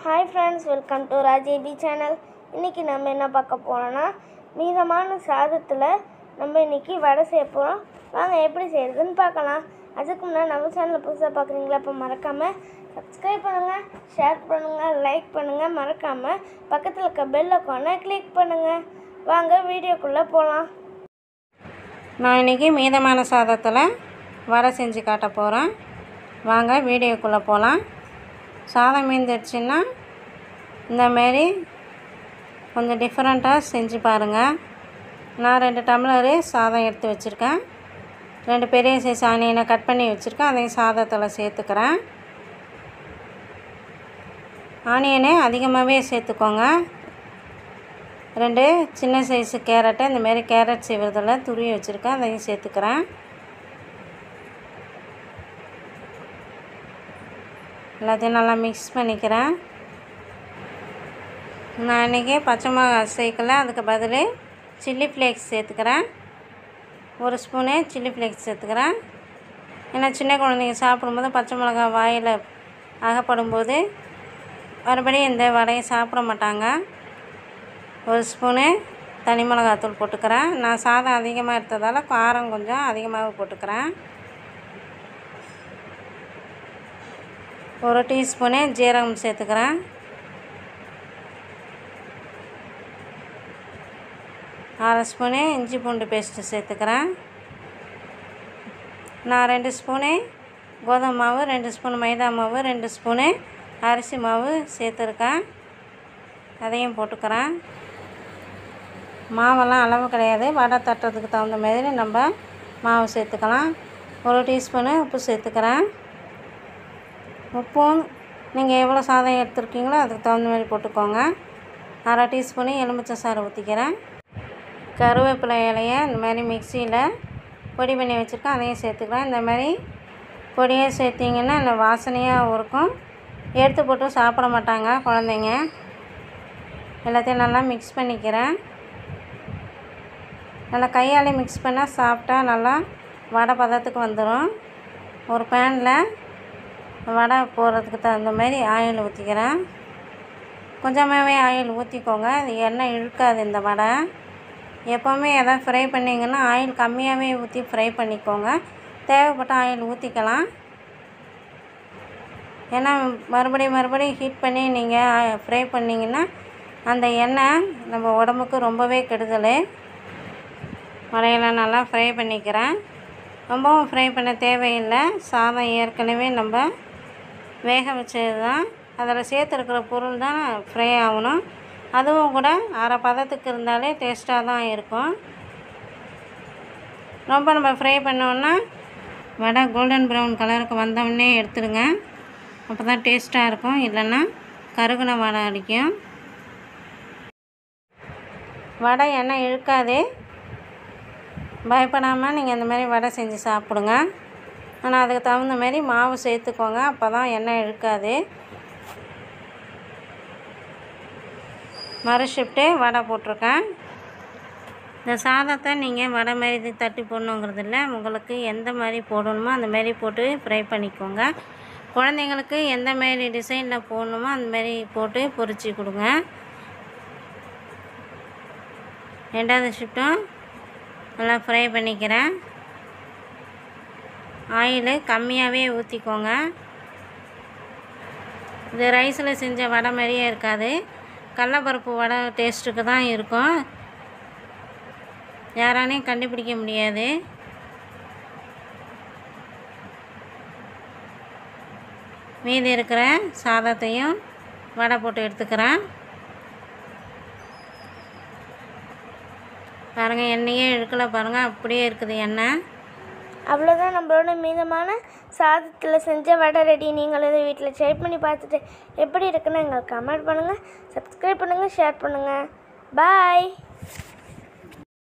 hi friends welcome to ராஜேபி channel இன்றைக்கி நம்ம என்ன பார்க்க போகிறோன்னா மீதமான சாதத்தில் நம்ம இன்றைக்கி வடை செய்ய போகிறோம் வாங்க எப்படி செய்கிறதுன்னு பார்க்கலாம் அதுக்கு முன்னாடி நம்ம சேனலை புதுசாக பார்க்குறீங்களா இப்போ மறக்காமல் சப்ஸ்கிரைப் பண்ணுங்கள் ஷேர் பண்ணுங்கள் லைக் பண்ணுங்கள் மறக்காமல் பக்கத்தில் இருக்க பெல் ஐக்கானை கிளிக் பண்ணுங்கள் வாங்க வீடியோக்குள்ளே போகலாம் நான் இன்றைக்கி மீதமான சாதத்தில் வடை செஞ்சு காட்ட போகிறேன் வாங்க வீடியோக்குள்ளே போகலாம் சாதம் மீந்துடுச்சுன்னா இந்தமாரி கொஞ்சம் டிஃப்ரெண்ட்டாக செஞ்சு பாருங்கள் நான் ரெண்டு டம்ளரு சாதம் எடுத்து வச்சுருக்கேன் ரெண்டு பெரிய சைஸ் ஆனியனை கட் பண்ணி வச்சுருக்கேன் அதையும் சாதத்தில் சேர்த்துக்கிறேன் ஆனியனே அதிகமாகவே சேர்த்துக்கோங்க ரெண்டு சின்ன சைஸு கேரட்டை இந்தமாரி கேரட் செய்வதில் துருவி வச்சுருக்கேன் அதையும் சேர்த்துக்கிறேன் எல்லாத்தையும் நல்லா மிக்ஸ் பண்ணிக்கிறேன் நான் இன்றைக்கி பச்சை மிளகாய் சேர்க்கல அதுக்கு பதில் சில்லி ஃப்ளேக்ஸ் சேர்த்துக்கிறேன் ஒரு ஸ்பூனு சில்லி ஃப்ளேக்ஸ் சேர்த்துக்கிறேன் ஏன்னா சின்ன குழந்தைங்க சாப்பிடும்போது பச்சை மிளகாய் வாயில் அகப்படும்போது மறுபடியும் இந்த வடையை சாப்பிட மாட்டாங்க ஒரு ஸ்பூனு தனி மிளகாத்தூள் போட்டுக்கிறேன் நான் சாதம் அதிகமாக எடுத்ததால் காரம் கொஞ்சம் அதிகமாக போட்டுக்கிறேன் ஒரு டீஸ்பூனு ஜீரகம் சேர்த்துக்கிறேன் அரை ஸ்பூனு இஞ்சி பூண்டு பேஸ்ட்டு சேர்த்துக்கிறேன் நான் ரெண்டு ஸ்பூனு கோதுமை மாவு ரெண்டு ஸ்பூன் மைதா மாவு ரெண்டு ஸ்பூனு அரிசி மாவு சேர்த்துருக்கேன் அதையும் போட்டுக்கிறேன் மாவெல்லாம் அளவு கிடையாது வடை தட்டுறதுக்கு தகுந்த மாதிரி நம்ம மாவு சேர்த்துக்கலாம் ஒரு டீஸ்பூனு உப்பு சேர்த்துக்கிறேன் உப்பும் நீங்கள் எவ்வளோ சாதம் எடுத்துருக்கீங்களோ அதுக்கு தகுந்த மாதிரி போட்டுக்கோங்க அரை டீஸ்பூனு எலுமிச்சை சாறு ஊற்றிக்கிறேன் கருவேப்பிலை இலையை இந்த மாதிரி மிக்சியில் பொடி பண்ணி வச்சுருக்கேன் அதையும் சேர்த்துக்கிறேன் இந்த மாதிரி பொடியாக சேர்த்திங்கன்னா இந்த வாசனையாக இருக்கும் எடுத்து போட்டு சாப்பிட மாட்டாங்க குழந்தைங்க எல்லாத்தையும் நல்லா மிக்ஸ் பண்ணிக்கிறேன் நல்லா கையாலே மிக்ஸ் பண்ணால் சாப்பிட்டா நல்லா வடை பதத்துக்கு வந்துடும் ஒரு பேனில் வடை போடுறதுக்கு தகுந்த மாதிரி ஆயில் ஊற்றிக்கிறேன் கொஞ்சமாகவே ஆயில் ஊற்றிக்கோங்க இது எண்ணெய் இழுக்காது இந்த வடை எப்போவுமே எதாவது ஃப்ரை பண்ணிங்கன்னா ஆயில் கம்மியாகவே ஊற்றி ஃப்ரை பண்ணிக்கோங்க தேவைப்பட்ட ஆயில் ஊற்றிக்கலாம் ஏன்னா மறுபடியும் மறுபடியும் ஹீட் பண்ணி நீங்கள் ஃப்ரை பண்ணிங்கன்னா அந்த எண்ணெய் நம்ம உடம்புக்கு ரொம்பவே கெடுதல் வடையெல்லாம் நல்லா ஃப்ரை பண்ணிக்கிறேன் ரொம்பவும் ஃப்ரை பண்ண தேவையில்லை சாதம் ஏற்கனவே நம்ம வேக வச்சது தான் அதில் சேர்த்துருக்கிற பொருள் தான் ஃப்ரை ஆகணும் அதுவும் கூட அரை பதத்துக்கு இருந்தாலே டேஸ்ட்டாக தான் இருக்கும் ரொம்ப நம்ம ஃப்ரை பண்ணோன்னா வடை கோல்டன் ப்ரௌன் கலருக்கு வந்தோடனே எடுத்துடுங்க அப்போ தான் டேஸ்ட்டாக இருக்கும் இல்லைன்னா கருகுன வடை அடிக்கும் வடை எண்ணெய் இழுக்காது பயப்படாமல் நீங்கள் இந்த மாதிரி வடை செஞ்சு சாப்பிடுங்க ஆனால் அதுக்கு தகுந்த மாதிரி மாவு சேர்த்துக்கோங்க அப்போ தான் எண்ணெய் இழுக்காது மறு ஷிஃப்ட்டு வடை போட்டிருக்கேன் இந்த சாதத்தை நீங்கள் வடை மாதிரி தட்டி போடணுங்கிறது இல்லை உங்களுக்கு எந்த மாதிரி போடணுமோ அந்த மாதிரி போட்டு ஃப்ரை பண்ணிக்கோங்க குழந்தைங்களுக்கு எந்த மாதிரி டிசைனில் போடணுமோ அந்த மாதிரி போட்டு பொரிச்சு கொடுங்க ரெண்டாவது ஷிஃப்ட்டும் நல்லா ஃப்ரை பண்ணிக்கிறேன் ஆயில் கம்மியாகவே ஊற்றிக்கோங்க இது ரைஸில் செஞ்ச வடை மாதிரியே இருக்காது கடலப்பருப்பு வடை டேஸ்ட்டுக்கு தான் இருக்கும் யாராலையும் கண்டுபிடிக்க முடியாது மீதி இருக்கிற சாதத்தையும் வடை போட்டு எடுத்துக்கிறேன் பாருங்கள் எண்ணெயே இழுக்கலை பாருங்கள் அப்படியே இருக்குது எண்ணெய் அவ்வளோதான் நம்மளோட மீதமான சாதத்தில் செஞ்ச வடை ரெடி நீங்களும் இதை வீட்டில் ட்ரை பண்ணி பார்த்துட்டு எப்படி இருக்குன்னு எங்களுக்கு கமெண்ட் பண்ணுங்கள் சப்ஸ்கிரைப் பண்ணுங்கள் ஷேர் பண்ணுங்கள் பாய்